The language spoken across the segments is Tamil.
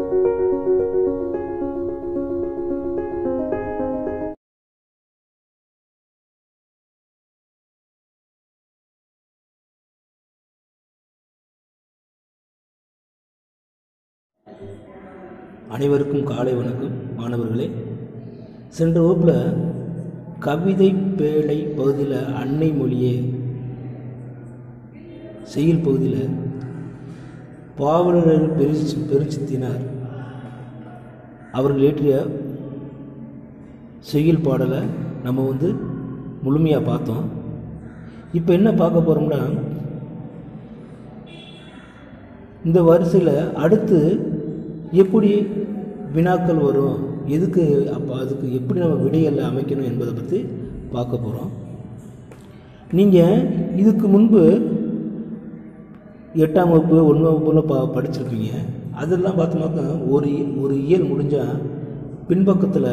அனைவருக்கும் காலை வணக்கம் மாணவர்களே சென்ற வகுப்பில் கவிதை பேழை பகுதியில் அன்னை மொழியே செய்யுள் பகுதியில் பாவலர்கள் பெருச்சி பெருச்சித்தினார் அவர்கள் இயற்றிய செய்யுள் பாடலை நம்ம வந்து முழுமையாக பார்த்தோம் இப்போ என்ன பார்க்க போகிறோம்னா இந்த வரிசையில் அடுத்து எப்படி வினாக்கள் வரும் எதுக்கு அப்போ அதுக்கு எப்படி நம்ம விடைகளை அமைக்கணும் என்பதை பற்றி பார்க்க போகிறோம் நீங்கள் இதுக்கு முன்பு எட்டாம் வகுப்பு ஒன்றாம் வகுப்பில் பா படிச்சிருப்பீங்க அதெல்லாம் பார்த்தோம்னாக்கா ஒரு ஒரு இயல் முடிஞ்சால் பின்பக்கத்தில்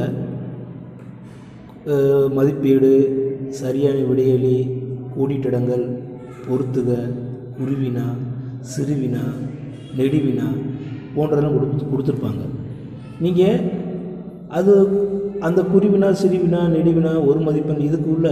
அஹ், மதிப்பீடு சரியான விடையலி கூடிட்டடங்கள் பொறுத்துக குருவினா சிறுவினா நெடுவினா போன்றதெல்லாம் கொடு கொடுத்துருப்பாங்க நீங்கள் அது அந்த குருவினா சிறுவினா நெடுவினா ஒரு மதிப்பெண் இதுக்குள்ள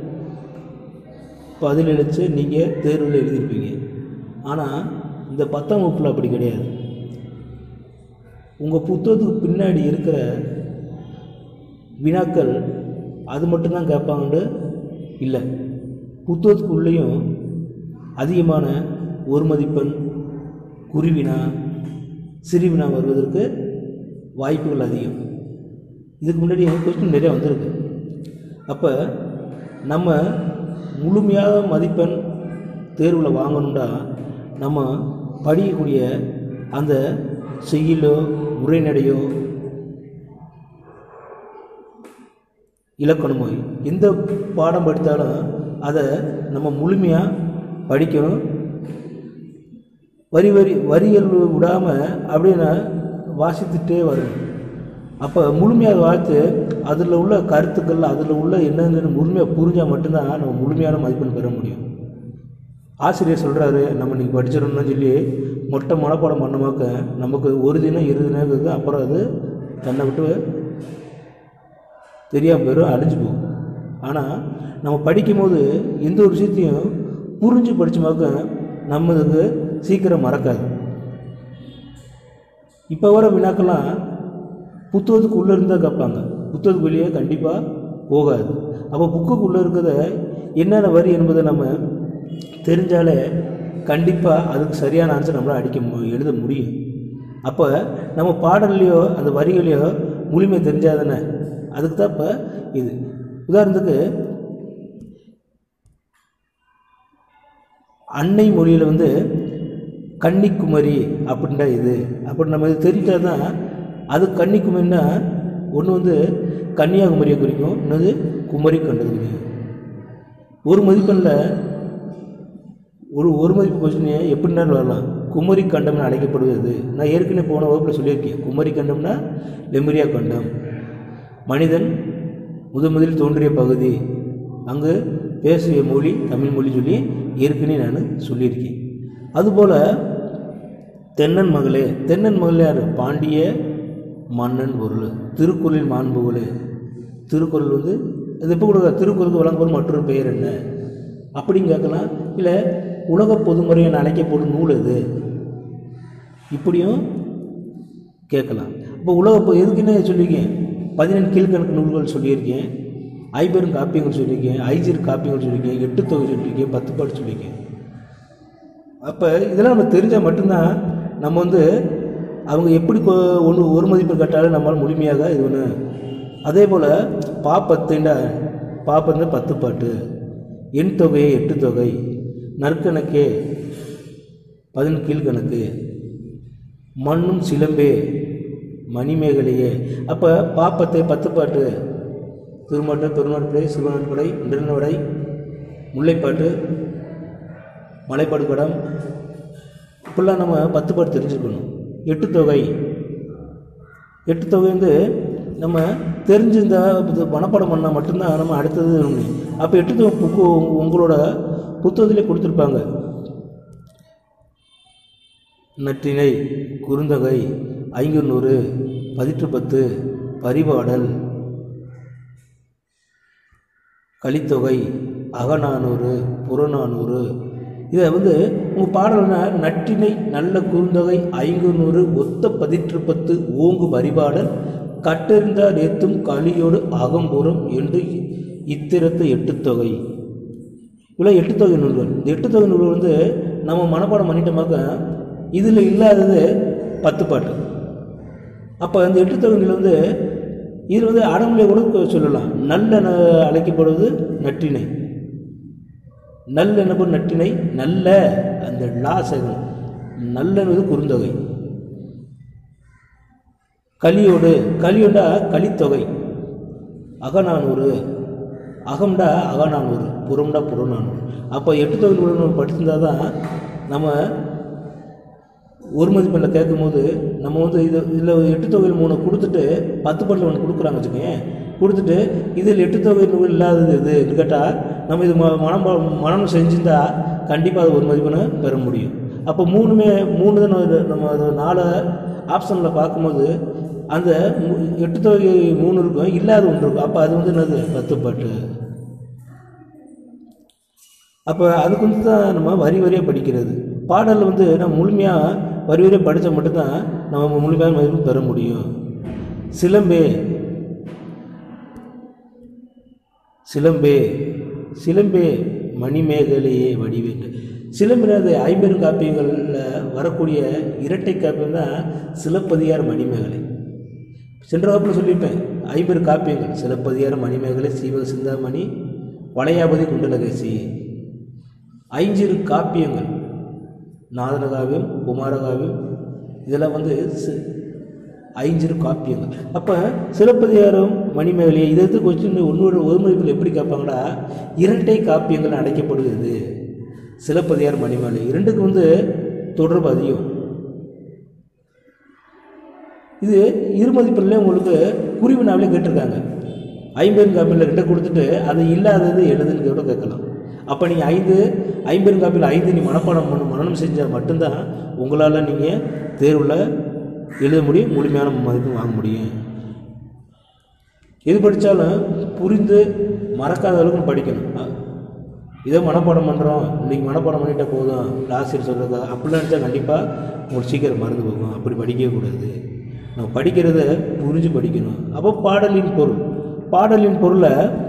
பதில் அளித்து நீங்கள் தேர்வில் எழுதியிருப்பீங்க ஆனால் இந்த பத்தாம் வகுப்பில் அப்படி கிடையாது உங்கள் புத்தகத்துக்கு பின்னாடி இருக்கிற வினாக்கள் அது மட்டும்தான் கேட்பாங்கன்னு இல்லை புத்தகத்துக்கு உள்ளேயும் அதிகமான ஒரு மதிப்பெண் குருவினா சிறுவினா வருவதற்கு வாய்ப்புகள் அதிகம் இதுக்கு முன்னாடி கொஸ்டின் நிறைய வந்திருக்கு அப்போ நம்ம முழுமையாக மதிப்பெண் தேர்வில் வாங்கணும்னா நம்ம படிக்கக்கூடிய அந்த செய்யுளோ உரைநடையோ இலக்கணமோ எந்த பாடம் படித்தாலும் அதை நம்ம முழுமையாக படிக்கணும் வரி வரி வரிகள் விடாமல் அப்படியே நான் வாசித்துட்டே வரணும் அப்போ முழுமையாக வாழ்த்து அதில் உள்ள கருத்துக்கள் அதில் உள்ள என்னென்னு முழுமையாக புரிஞ்சால் மட்டும்தான் நம்ம முழுமையான மதிப்பெண் பெற முடியும் ஆசிரியர் சொல்கிறாரு நம்ம இன்றைக்கி படிச்சிடணும்னு சொல்லி மொட்டை மனப்பாடம் பண்ணமாக்க நமக்கு ஒரு தினம் இரு தினம் இருக்குது அப்புறம் அது தன்னை விட்டு தெரியாமல் போயிடும் அழிஞ்சு போகும் ஆனால் நம்ம படிக்கும்போது எந்த ஒரு விஷயத்தையும் புரிஞ்சு படிச்சோமாக்க நம்மளுக்கு சீக்கிரம் மறக்காது இப்போ வர வினாக்கெல்லாம் புத்தகத்துக்கு உள்ளே இருந்தால் கேட்பாங்க புத்தகத்துக்கு வெளியே கண்டிப்பாக போகாது அப்போ புக்குக்குள்ளே இருக்கிறத என்னென்ன வரி என்பதை நம்ம தெரிஞ்சாலே கண்டிப்பாக அதுக்கு சரியான ஆன்சர் நம்மளால் அடிக்க மு- எழுத முடியும் அப்போ நம்ம பாடல்லையோ அந்த வரிகளையோ முழுமை தெரிஞ்சாதானே அதுக்கு தான் இப்போ இது உதாரணத்துக்கு அன்னை மொழியில் வந்து கன்னிக்குமரி அப்படின்ற இது அப்படி நம்ம இது தெரிஞ்சால் தான் அது கன்னிக்குமரின்னா ஒன்று வந்து கன்னியாகுமரியை குறிக்கும் இன்னொரு குமரி கண்டது குறிக்கும் ஒரு மதிப்பெண்ணில் ஒரு ஒரு மதிப்பு கொஸ்டினை எப்படினாலும் வரலாம் குமரி கண்டம்னு அழைக்கப்படுவது நான் ஏற்கனவே போன வகுப்பில் சொல்லியிருக்கேன் குமரி கண்டம்னா லெமரியா கண்டம் மனிதன் முதன் முதலில் தோன்றிய பகுதி அங்கு பேசிய மொழி தமிழ் மொழி சொல்லி ஏற்கனவே நான் சொல்லியிருக்கேன் அதுபோல் தென்னன் மகளே தென்னன் மகள் யார் பாண்டிய மன்னன் பொருள் திருக்குறளில் மாண்புகளே திருக்குறள் வந்து இது எப்போ கொடுக்க திருக்குறளுக்கு வழங்கப்படும் மற்றொரு பெயர் என்ன அப்படின்னு கேட்கலாம் இல்லை உலக பொதுமுறை என அழைக்கப்படும் நூல் எது இப்படியும் கேட்கலாம் இப்போ உலக பொ- எதுக்குன்னு சொல்லியிருக்கேன் பதினெண்டு கீழ்கணக்கு நூல்கள் சொல்லியிருக்கேன் ஐம்பெரும் காப்பியங்கள் சொல்லியிருக்கேன் ஐஜிர் காப்பியங்கள் சொல்லியிருக்கேன் எட்டு தொகை சொல்லியிருக்கேன் பத்து பாட்டு சொல்லியிருக்கேன் அப்போ இதெல்லாம் நம்ம தெரிஞ்சால் மட்டும்தான் நம்ம வந்து அவங்க எப்படி கொ- ஒன்று ஒரு மதிப்பு கட்டாலும் நம்மளால் முழுமையாக இது ஒன்று அதே போல் பாப்பத்துண்டா பாப்பந்து பத்து பாட்டு எண் தொகையே எட்டு தொகை நற்கணக்கே பதினெட்டு கீழ்கணக்கு மண்ணும் சிலம்பே மணிமேகலையே அப்போ பாப்பத்தை பத்து பாட்டு திருமாட்டு பெருமாட்டுப்படை சிவநாட்டுப்படை நிறநடை முல்லைப்பாட்டு மலைப்பாடு படம் இப்படிலாம் நம்ம பத்து பாட்டு தெரிஞ்சுக்கணும் எட்டு தொகை எட்டு தொகை வந்து நம்ம தெரிஞ்சிருந்தா இது மனப்பாடம் பண்ணால் மட்டும்தான் நம்ம அடுத்தது எழுத முடியும் அப்போ எட்டு தொகை புக்கு உங்களோட புத்தகத்திலே கொடுத்துருப்பாங்க நற்றிணை குறுந்தொகை ஐங்குநூறு பதிற்று பத்து பரிபாடல் கலித்தொகை அகநானூறு புறநானூறு இதை வந்து உங்கள் பாடல்னா நற்றினை நல்ல குறுந்தொகை ஐங்குநூறு ஒத்த பதிற்று பத்து ஓங்கு பரிபாடல் கட்டெறிந்தார் ஏத்தும் களியோடு அகம்புறம் என்று இத்திரத்து எட்டுத்தொகை இவ்வளோ எட்டுத்தொகை நூல்கள் இந்த எட்டுத்தொகை நூல்கள் வந்து நம்ம மனப்பாடம் பண்ணிட்டோமாக்க இதில் இல்லாதது பத்து பாட்டு அப்போ அந்த எட்டுத்தொகை நூல் வந்து இதில் வந்து அடமொழியை கூட சொல்லலாம் நல்ல ந- அழைக்கப்படுவது நற்றினை நல்ல என்னப்போ நற்றினை நல்ல அந்த லா சேகரம் நல்ல என்பது குறுந்தொகை கலியோடு கலியோண்டா கலித்தொகை அகநானூறு அகம்டா அகநானூறு புறம்டா புறநானூறு அப்போ எட்டு தொகை நூல் நம்ம படிச்சிருந்தா தான் நம்ம ஒரு மதிப்பெண்ணில் கேட்கும்போது நம்ம வந்து இது இதில் எட்டு தொகையில் மூணு கொடுத்துட்டு பத்து பாட்டில் ஒன்று கொடுக்குறாங்க வச்சுக்கோங்க கொடுத்துட்டு இதில் எட்டு தொகை நூல் இல்லாதது இது கேட்டால் நம்ம இது ம- மனம் ப- மனம் செஞ்சிருந்தா கண்டிப்பாக அது ஒரு மதிப்பெண்ணை பெற முடியும் அப்போ மூணுமே மூணு தான் நம்ம இது- நம்ம அது நாலு ஆப்ஷனில் பார்க்கும்போது அந்த மு- எட்டு தொகை மூணு இருக்கும் இல்லாத ஒன்று இருக்கும் அப்போ அது வந்து என்னது பத்து பாட்டு அப்போ அதுக்கு வந்து தான் நம்ம வரி வரியாக படிக்கிறது பாடல் வந்து நம்ம முழுமையாக வரி வரியாக படித்தா மட்டும்தான் நம்ம முழுமையான மதிப்பு பெற முடியும் சிலம்பே சிலம்பே சிலம்பே மணிமேகலையே வடிவேண்டு சிலம்பினது ஐம்பெரும் காப்பியங்களில் வரக்கூடிய இரட்டை காப்பியம் தான் சிலப்பதிகார மணிமேகலை சென்ற வகுப்பில் சொல்லியிருப்பேன் ஐம்பெரு காப்பியங்கள் சிலப்பதிகார மணிமேகலை சீவக சிந்தாமணி வளையாபதி குண்டலகேசி ஐஞ்சிறு காப்பியங்கள் நாதனகாவியம் குமாரகாவியம் இதெல்லாம் வந்து சி- ஐஞ்சிறு காப்பியங்கள் அப்போ சிலப்பதிகாரம் மணிமேகலை இதை எடுத்து கொஸ்டின் ஒன்னொரு ஒரு மதிப்பில் எப்படி கேட்பாங்கன்னா இரட்டை காப்பியங்கள் அடைக்கப்படுகிறது சிலப்பதிகாரம் மணிமேகலை இரண்டுக்கு வந்து தொடர்பு அதிகம் இது இருமதிப்பில் உங்களுக்கு குருவினாவிலே கேட்டிருக்காங்க ஐம்பெரும் காப்பியில் ரெண்டை கொடுத்துட்டு அது இல்லாதது எழுதுன்னு கூட கேட்கலாம் அப்போ நீங்கள் ஐந்து ஐம்பெரும் காப்பியில் ஐந்து நீ மனப்பாடம் பண்ண மனனம் செஞ்சால் மட்டும்தான் உங்களால் நீங்கள் தேர்வில் எழுத முடியும் முழுமையான மதிப்பு வாங்க முடியும் எது படித்தாலும் புரிந்து மறக்காத அளவுக்கு படிக்கணும் அ- இதை மனப்பாடம் பண்ணுறோம் இன்றைக்கி மனப்பாடம் பண்ணிட்டா போதும் ஆசிரியர் சொல்கிறதா அப்படிலாம் நினச்சா கண்டிப்பாக உங்களுக்கு சீக்கிரம் மறந்து போகும் அப்படி படிக்கவே கூடாது நம்ம படிக்கிறத புரிஞ்சு படிக்கணும் அப்போ பாடலின் பொருள் பாடலின் பொருளை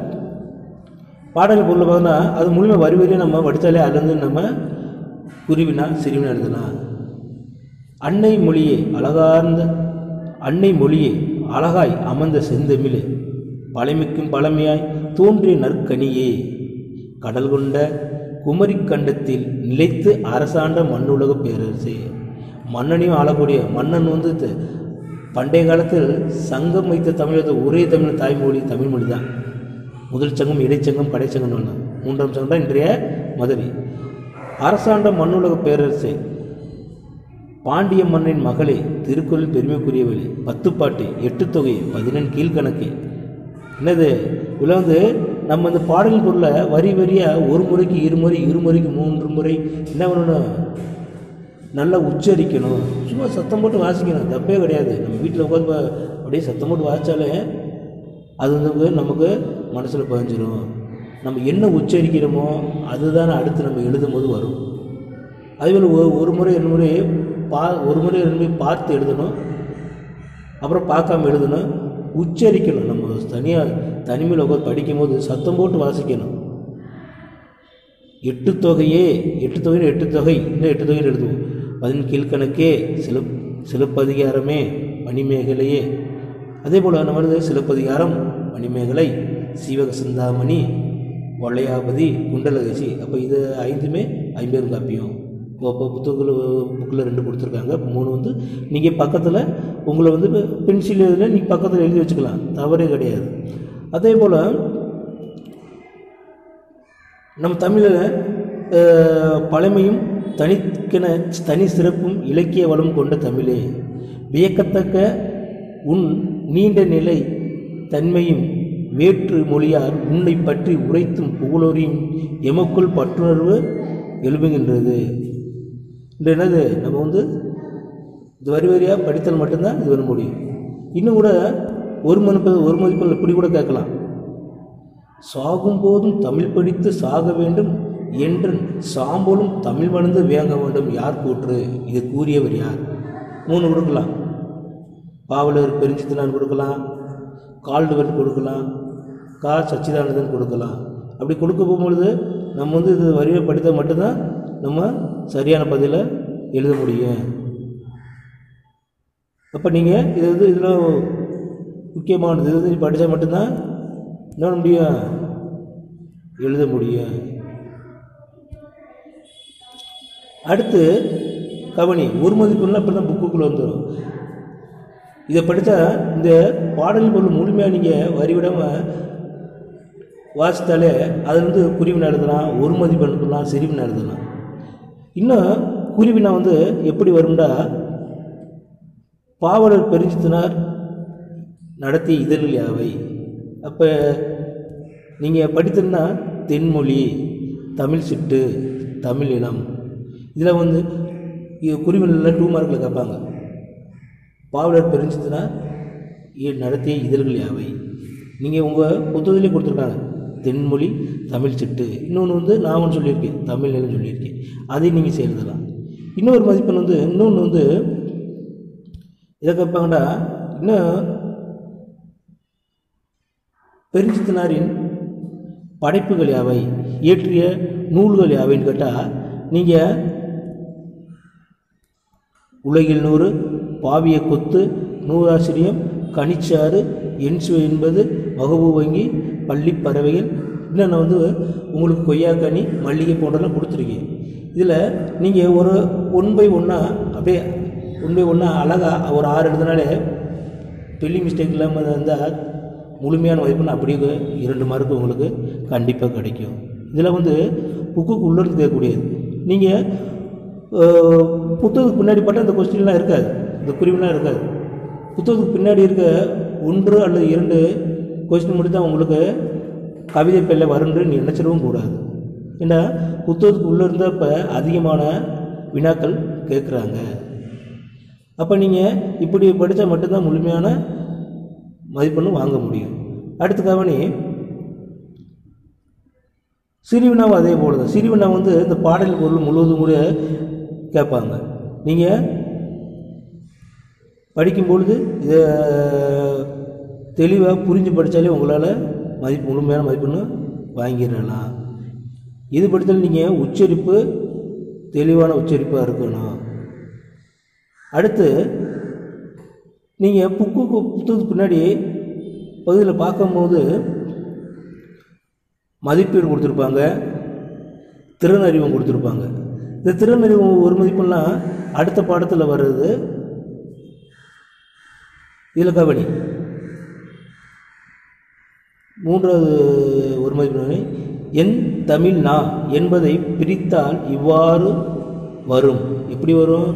பாடலின் பொருளை பார்த்தோன்னா அது முழுமை வரி வரியாக நம்ம படித்தாலே அதுலேருந்து நம்ம குருவினா சிறுவினா எழுதலாம் அன்னை மொழியே அழகார்ந்த அன்னை மொழியே அழகாய் அமர்ந்த செந்தமிழே பழமைக்கும் பழமையாய் தோன்றிய நற்கனியே கடல் கொண்ட குமரிக் கண்டத்தில் நிலைத்து அரசாண்ட மண்ணுலக பேரரசே மன்னனையும் ஆளக்கூடிய மன்னன் வந்து த- பண்டைய காலத்தில் சங்கம் வைத்த தமிழக ஒரே தமிழ் தாய்மொழி தமிழ் மொழி தான் முதல் சங்கம் இடைச்சங்கம் கடைச்சங்கம்னு ஒன்று மூன்றாம் சங்கம் தான் இன்றைய மதுரை அரசாண்ட மண்ணுலக பேரரசே பாண்டிய மன்னன் மகளே திருக்குறள் பெருமைக்குரியவளே பத்து பாட்டு எட்டு தொகை பதினெண் கீழ்கணக்கு என்னது இதில் வந்து நம்ம இந்த பாடல் பொருளை வரி வரியாக ஒரு முறைக்கு இருமுறை இருமுறைக்கு மூன்று முறை என்ன பண்ணணும் நல்லா உச்சரிக்கணும் சும்மா சத்தம் போட்டு வாசிக்கணும் தப்பே கிடையாது நம்ம வீட்டில் உட்காந்து பா- அப்படியே சத்தம் போட்டு வாசித்தாலே அது வந்து நமக்கு மனசில் பதிஞ்சிரும் நம்ம என்ன உச்சரிக்கிறோமோ அதுதான் அடுத்து நம்ம எழுதும்போது வரும் அதேபோல் ஒரு ஒரு முறை ரெண்டு முறை பா ஒரு முறை ரெண்டு முறை பார்த்து எழுதணும் அப்புறம் பார்க்காம எழுதணும் உச்சரிக்கணும் நம்ம தனியாக தனிமையில் உட்காந்து படிக்கும்போது சத்தம் போட்டு வாசிக்கணும் எட்டு தொகையே எட்டு தொகைன்னு எட்டு தொகை இன்னும் எட்டு தொகைன்னு எழுதுவோம் பதினெண் கீழ்கணக்கே சில சிலப்பதிகாரமே மணிமேகலையே அதே போல் நம்ம வந்து சிலப்பதிகாரம் மணிமேகலை சீவக சிந்தாமணி வளையாபதி குண்டலகசி அப்போ இது ஐந்துமே ஐம்பெரும் காப்பியம் இப்போ இப்போ புத்தகத்தில் புக்கில் ரெண்டு கொடுத்துருக்காங்க இப்போ மூணு வந்து நீங்கள் பக்கத்தில் உங்களை வந்து பென்சில் இதில் நீங்கள் பக்கத்தில் எழுதி வச்சுக்கலாம் தவறே கிடையாது அதே போல் நம்ம தமிழில் அஹ், பழமையும் தனிக்கென தனி சிறப்பும் இலக்கிய வளம் கொண்ட தமிழே வியக்கத்தக்க உன் நீண்ட நிலை தன்மையும் வேற்று மொழியார் உன்னை பற்றி உரைத்தும் புகழோரியும் எமக்குள் பற்றுணர்வு எழுப்புகின்றது இது என்னது நம்ம வந்து இது வரி வரியாக படித்தால் மட்டும்தான் இது பண்ண முடியும் இன்னும் கூட ஒரு மதிப்பு ஒரு மதிப்பெண் இப்படி கூட கேட்கலாம் சாகும் போதும் தமிழ் படித்து சாக வேண்டும் என்றன் சாம்பலும் தமிழ் மணந்து வேங்க வேண்டும் யார் கூற்று இது கூறியவர் யார் மூணு கொடுக்கலாம் பாவலர் பெருஞ்சித்தனான் கொடுக்கலாம் கால்டுவெல் கொடுக்கலாம் கா சச்சிதானந்தன் கொடுக்கலாம் அப்படி கொடுக்க போகும்பொழுது நம்ம வந்து இது வரியை படித்தால் மட்டும்தான் நம்ம சரியான பதிலை எழுத முடியும் அப்போ நீங்கள் இது வந்து இதில் முக்கியமானது இது வந்து படித்தா மட்டும்தான் என்ன பண்ண முடியும் எழுத முடியும் அடுத்து கவனி ஒரு மதிப்பெண்ணா அப்படி தான் புக்குக்குள்ளே வந்துடும் இதை படித்தா இந்த பாடல் பொருள் முழுமையாக நீங்கள் வரிவிடாமல் வாசித்தாலே அதில் வந்து குறிவினை எழுதலாம் ஒரு மதிப்பெண் எழுதலாம் சிறுவினை எழுதலாம் இன்னும் குறிவினை வந்து எப்படி வரும்டா பாவலர் பெருஞ்சித்தினார் நடத்திய இதழில் யாவை அப்போ நீங்கள் படித்தீங்கன்னா தென்மொழி தமிழ் சிட்டு தமிழ் இனம் இதில் வந்து இது குறிவினையில் டூ மார்க்கில் கேட்பாங்க பாவலர் பெருஞ்சித்தினா நடத்திய இதழ்கள் யாவை நீங்கள் உங்கள் புத்தகத்திலே கொடுத்துருக்காங்க தென்மொழி தமிழ் சிட்டு இன்னொன்று வந்து நான் ஒன்று சொல்லியிருக்கேன் தமிழ் நிலம் சொல்லியிருக்கேன் அதையும் நீங்கள் சேர்த்துலாம் இன்னொரு மதிப்பெண் வந்து இன்னொன்று வந்து இதை கேட்பாங்கடா இன்னும் பெருஞ்சித்தனாரின் படைப்புகள் யாவை இயற்றிய நூல்கள் யாவைன்னு கேட்டால் நீங்கள் உலகில் நூறு பாவிய கொத்து நூறாசிரியம் கனிச்சாறு என்சுவை என்பது மகபூ வங்கி பள்ளி பறவைகள் இன்னும் வந்து உங்களுக்கு கொய்யாக்கனி மல்லிகை போன்றெல்லாம் கொடுத்துருக்கேன் இதில் நீங்கள் ஒரு ஒன் பை ஒன்னாக அப்படியே ஒன் பை ஒன்னாக அழகாக ஒரு ஆறு எழுதுனாலே பெல்லி மிஸ்டேக் இல்லாமல் இருந்தால் முழுமையான மதிப்பெண் அப்படியே இரண்டு மார்க்கு உங்களுக்கு கண்டிப்பாக கிடைக்கும் இதில் வந்து புக்குக்கு உள்ளிருந்து கேட்கக்கூடியது நீங்கள் புத்தகத்துக்கு பின்னாடி பார்த்தா இந்த கொஸ்டின்லாம் இருக்காது இந்த குறிவுலாம் இருக்காது புத்தகத்துக்கு பின்னாடி இருக்க ஒன்று அல்லது இரண்டு கொஸ்டின் மட்டும் தான் உங்களுக்கு கவிதை பெல்ல வரும்னு நீ நினச்சிடவும் கூடாது ஏன்னா புத்தகத்துக்கு உள்ளே இருந்தப்போ அதிகமான வினாக்கள் கேட்குறாங்க அப்போ நீங்கள் இப்படி படித்தா மட்டும்தான் முழுமையான மதிப்பெண்ணும் வாங்க முடியும் அடுத்து கவனி சிறுவினாவும் அதே போல தான் சிறுவினா வந்து இந்த பாடல் பொருள் முழுவதும் கூட கேட்பாங்க நீங்கள் படிக்கும் பொழுது இதை தெளிவாக புரிஞ்சு படித்தாலே உங்களால் மதிப்பு முழுமையான மதிப்பெண்ணு வாங்கிடலாம் இது படித்தாலும் நீங்கள் உச்சரிப்பு தெளிவான உச்சரிப்பாக இருக்கணும் அடுத்து நீங்கள் புக்கு புத்தகத்துக்கு பின்னாடி பகுதியில் பார்க்கும்போது மதிப்பீடு கொடுத்துருப்பாங்க திறனறிவம் கொடுத்துருப்பாங்க இந்த திறனறிவம் ஒரு மதிப்பெல்லாம் அடுத்த பாடத்தில் வர்றது இதில் கவனி மூன்றாவது ஒரு மதிப்பு என் தமிழ் நா என்பதை பிரித்தால் இவ்வாறு வரும் எப்படி வரும்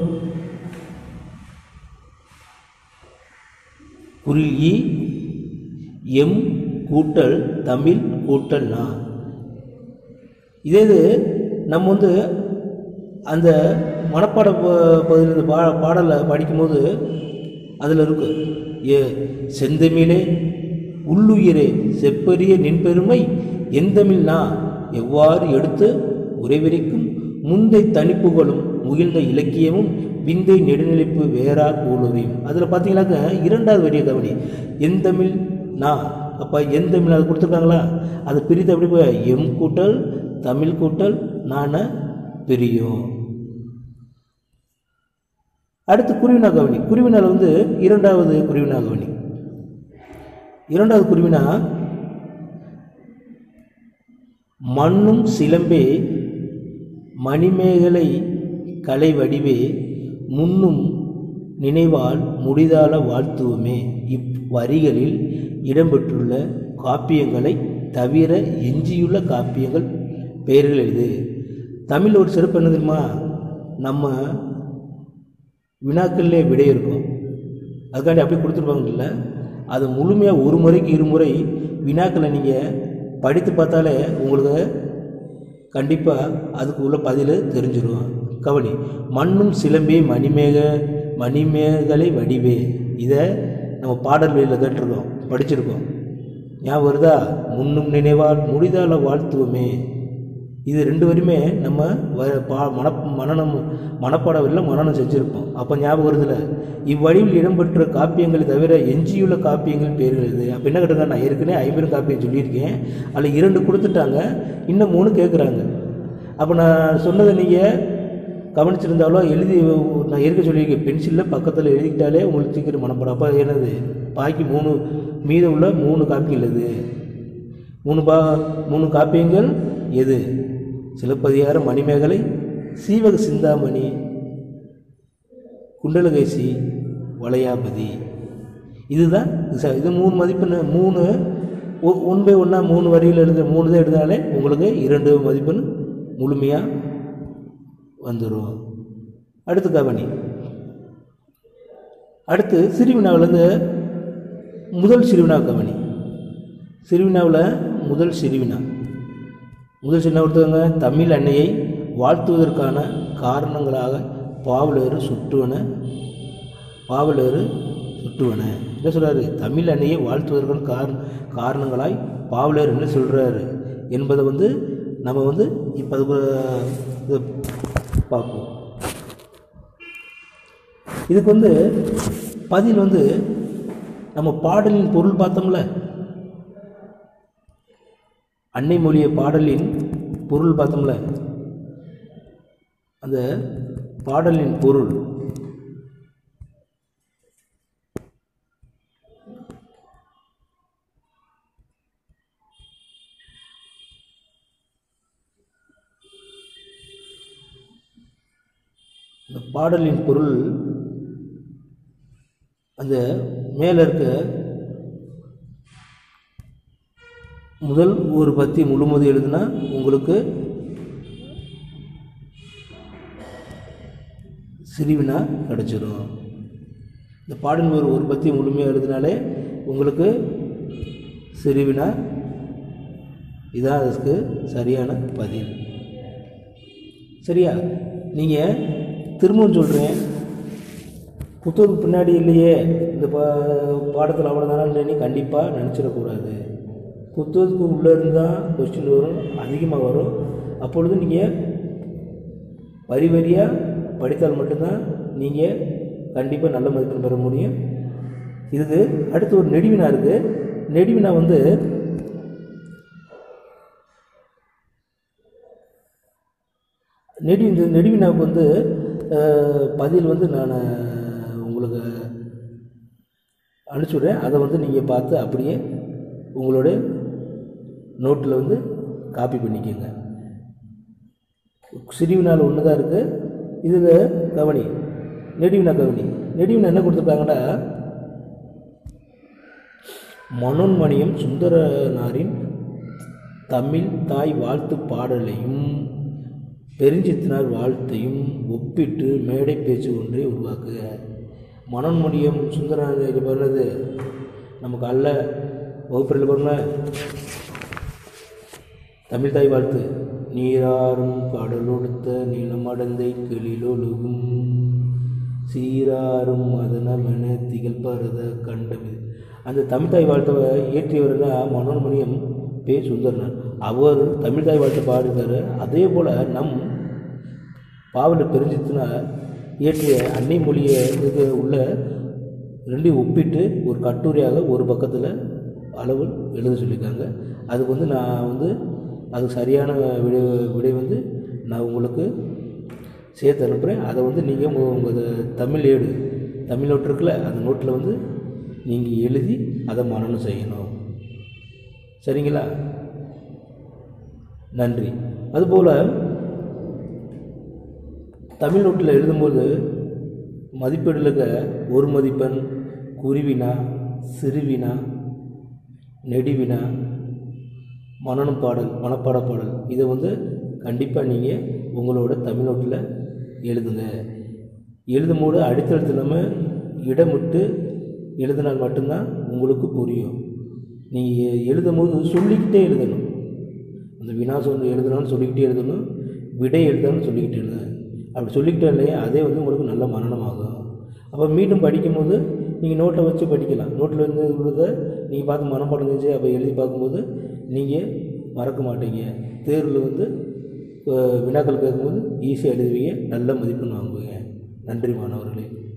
குறில் இ எம் கூட்டல் தமிழ் கூட்டல் நா இதே இது நம்ம வந்து அந்த மனப்பாட ப- பகுதியில் இந்த பா பாடலை படிக்கும்போது அதில் இருக்கு ஏ செந்தமிழே உள்ளுயிரே செப்பரிய நின்பெருமை எந்தமிழ் நா எவ்வாறு எடுத்து உரைவிரிக்கும் முந்தை தனிப்புகளும் முகிழ்ந்த இலக்கியமும் விந்தை நெடுநிலைப்பு வேறா கூலுரியும் அதில் பார்த்தீங்கன்னாக்க இரண்டாவது வரிய கவனி எந்தமிழ் நா அப்போ எந்தமிழ் அது கொடுத்துருக்காங்களா அதை பிரித்து அப்படி போய் எம் கூட்டல் தமிழ் கூட்டல் நான பிரியும் அடுத்து குருவினா கவனி குருவினால் வந்து இரண்டாவது குருவினா கவனி இரண்டாவது குருவினா மண்ணும் சிலம்பே மணிமேகலை கலை வடிவே முன்னும் நினைவால் முடிதால வாழ்த்துவமே இவ்வரிகளில் இடம்பெற்றுள்ள காப்பியங்களை தவிர எஞ்சியுள்ள காப்பியங்கள் பெயர்கள் எழுது தமிழ் ஒரு சிறப்பு என்ன தெரியுமா நம்ம வினாக்கள்லே விடை இருக்கும் அதுக்காண்டி அப்படியே கொடுத்துருப்பாங்கல்ல அது முழுமையாக ஒரு முறைக்கு இருமுறை வினாக்களை நீங்கள் படித்து பார்த்தாலே உங்களுக்கு கண்டிப்பாக அதுக்கு உள்ள பதில் தெரிஞ்சிடும் கவனி மண்ணும் சிலம்பே மணிமேக மணிமேகலை வடிவே இதை நம்ம பாடல் வழியில் கேட்டிருக்கோம் படிச்சிருக்கோம் ஞாபகம் வருதா முன்னும் நினைவால் முடிதால வாழ்த்துவமே இது ரெண்டு வரையுமே நம்ம வ பா மன மனநம் மனப்பாடவில் மனநம் செஞ்சுருப்போம் அப்போ ஞாபகம் வருதுல இவ்வழியில் இடம்பெற்ற காப்பியங்களை தவிர எஞ்சியுள்ள காப்பியங்கள் பேர்கள் இது அப்போ என்ன கேட்டாங்க நான் ஏற்கனவே ஐம்பெரும் காப்பியம் சொல்லியிருக்கேன் அதில் இரண்டு கொடுத்துட்டாங்க இன்னும் மூணு கேட்குறாங்க அப்போ நான் சொன்னதை நீங்கள் கவனிச்சிருந்தாலோ எழுதி நான் ஏற்க சொல்லியிருக்கேன் பென்சிலில் பக்கத்தில் எழுதிக்கிட்டாலே உங்களுக்கு சீக்கிரம் மனப்படம் அப்போ என்னது பாக்கி மூணு மீதம் உள்ள மூணு காப்பிகள் எது மூணு பா மூணு காப்பியங்கள் எது சிலப்பதிகார மணிமேகலை சீவக சிந்தாமணி குண்டலகேசி வளையாபதி இதுதான் இது ச- இது மூணு மதிப்பெண் மூணு ஒ- ஒன் பை ஒன்றா மூணு வரியில் எழுத மூணு தான் எழுதினாலே உங்களுக்கு இரண்டு மதிப்பெண் முழுமையாக வந்துடும் அடுத்து கவனி அடுத்து சிறுவினாவிலேருந்து முதல் சிறுவினா கவனி சிறுவினாவில் முதல் சிறுவினா முதல் சின்ன ஒருத்தவங்க தமிழ் அன்னையை வாழ்த்துவதற்கான காரணங்களாக பாவலர் சுட்டுவன பாவலர் சுட்டுவன என்ன சொல்றாரு தமிழ் அன்னையை வாழ்த்துவதற்கான கார காரணங்களாய் பாவலர் என்ன சொல்கிறாரு என்பதை வந்து நம்ம வந்து இப்போ அது இது பார்ப்போம் இதுக்கு வந்து பதில் வந்து நம்ம பாடலின் பொருள் பார்த்தோம்ல அன்னை மொழிய பாடலின் பொருள் பார்த்தோம்ல அந்த பாடலின் பொருள் இந்த பாடலின் பொருள் அந்த மேலே இருக்க முதல் ஒரு பத்தி முழுமதி எழுதுனா உங்களுக்கு சிறுவினா கிடச்சிரும் இந்த பாடல் ஒரு ஒரு பத்தி முழுமையாக எழுதினாலே உங்களுக்கு சிறுவினா இதான் அதுக்கு சரியான பதில் சரியா நீங்கள் திரும்பவும் சொல்கிறேன் புத்தகத்துக்கு பின்னாடி இல்லையே இந்த பா பாடத்தில் அவ்வளோதானு நீ கண்டிப்பாக நினச்சிடக்கூடாது புத்தகத்துக்கு உள்ளே இருந்தால் கொஸ்டின் வரும் அதிகமாக வரும் அப்பொழுது நீங்கள் வரி வரியாக படித்தால் மட்டும்தான் நீங்கள் கண்டிப்பாக நல்ல மதிப்பெண் பெற முடியும் இதுக்கு அடுத்து ஒரு நெடுவினா இருக்குது நெடுவினா வந்து நெடு இந்த நெடுவினாவுக்கு வந்து அஹ், பதில் வந்து நான் உங்களுக்கு அனுப்பிச்சுடுறேன் அதை வந்து நீங்கள் பார்த்து அப்படியே உங்களோட நோட்டில் வந்து காப்பி பண்ணிக்கோங்க சிறுவினால் ஒன்று தான் இருக்குது இதில் கவனி நெடுவினா கவனி நெடுவினா என்ன கொடுத்துருக்காங்கன்னா மனோன்மணியம் சுந்தரனாரின் தமிழ் தாய் வாழ்த்து பாடலையும் பெருஞ்சித்தினார் வாழ்த்தையும் ஒப்பிட்டு மேடை பேச்சு ஒன்றை உருவாக்குக மனோன்மணியம் சுந்தரனார் இது பண்ணது நமக்கு அல்ல வகுப்பறையில் பாருங்க தமிழ் தாய் வாழ்த்து நீராறும் கடலொடுத்த நிலமடந்தை கிளிலொழுகும் சீராறும் மதனமென திகழ்பரத கண்டது அந்த தமிழ் தாய் வாழ்த்தை இயற்றியவர் தான் மனோன்மணியம் பே சுந்தரனார் அவர் தமிழ் தாய் வாழ்த்தை பாடிருக்காரு அதே போல் நம் பாவல பெருஞ்சித்தினார் இயற்றிய அன்னை மொழியை இதுக்கு உள்ள ரெண்டையும் ஒப்பிட்டு ஒரு கட்டுரையாக ஒரு பக்கத்தில் அளவு எழுத சொல்லியிருக்காங்க அதுக்கு வந்து நான் வந்து அதுக்கு சரியான விடை விடை வந்து நான் உங்களுக்கு சேர்த்து அனுப்புகிறேன் அதை வந்து நீங்கள் உங்கள் உங்கள் தமிழ் ஏடு தமிழ் நோட்டு இருக்குல்ல அந்த நோட்டில் வந்து நீங்கள் எழுதி அதை மனனம் செய்யணும் சரிங்களா நன்றி அதுபோல் தமிழ் நோட்டில் எழுதும்போது மதிப்பீடுலுக்க ஒரு மதிப்பெண் குருவினா சிறுவினா நெடுவினா மனனம் பாடல் மனப்பாட பாடல் இதை வந்து கண்டிப்பாக நீங்கள் உங்களோட தமிழ் நோட்டில் எழுதுங்க எழுதும்போது அடுத்தடுத்து நம்ம இடமிட்டு எழுதினால் மட்டும்தான் உங்களுக்கு புரியும் நீங்கள் எழுதும்போது சொல்லிக்கிட்டே எழுதணும் அந்த வினா சொல் எழுதணும்னு சொல்லிக்கிட்டே எழுதணும் விடை எழுதணும்னு சொல்லிக்கிட்டே எழுதணும் அப்படி சொல்லிக்கிட்டே இல்லையா அதே வந்து உங்களுக்கு நல்ல மனனம் ஆகும் அப்போ மீண்டும் படிக்கும்போது நீங்கள் நோட்டை வச்சு படிக்கலாம் நோட்டில் இருந்து உள்ளதை நீங்கள் பார்த்து மனப்பாடம் செஞ்சு அப்போ எழுதி பார்க்கும்போது நீங்கள் மறக்க மாட்டீங்க தேர்வில் வந்து அஹ், வினாக்கள் கேட்கும்போது ஈஸியாக எழுதுவீங்க நல்ல மதிப்பெண் வாங்குவீங்க நன்றி மாணவர்களே